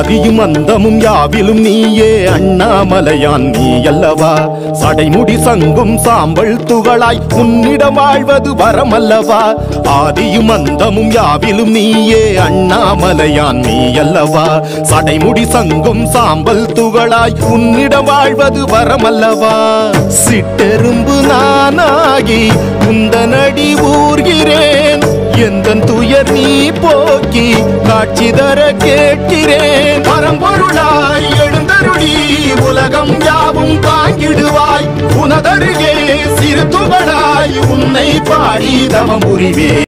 ஆதியும் அந்தமும் யாவிலும் நீயே அண்ணாமலையான் நீ அல்லவா சடைமுடி சங்கும் சாம்பல் துகளாய் உன்னிடம் வாழ்வது வரமல்லவா ஆதியும் அந்தமும் யாவிலும் நீயே அண்ணாமலையான் நீ அல்லவா சடைமுடி சங்கும் சாம்பல் துகளாய் உன்னிடம் வாழ்வது வரமல்லவா சிட்டெரும்பு நானாகி உந்தனடி ஊர்கிறேன் எந்தன் துயர் நீ போக்கி காட்சி தர கேட்கிறேன் பரம்பொருளாய் எழுந்தருளி உலகம் யாவும் தாங்கிடுவாய் உனதருகே சிறு துகளாய் உன்னை பாடி தவம் புரிவே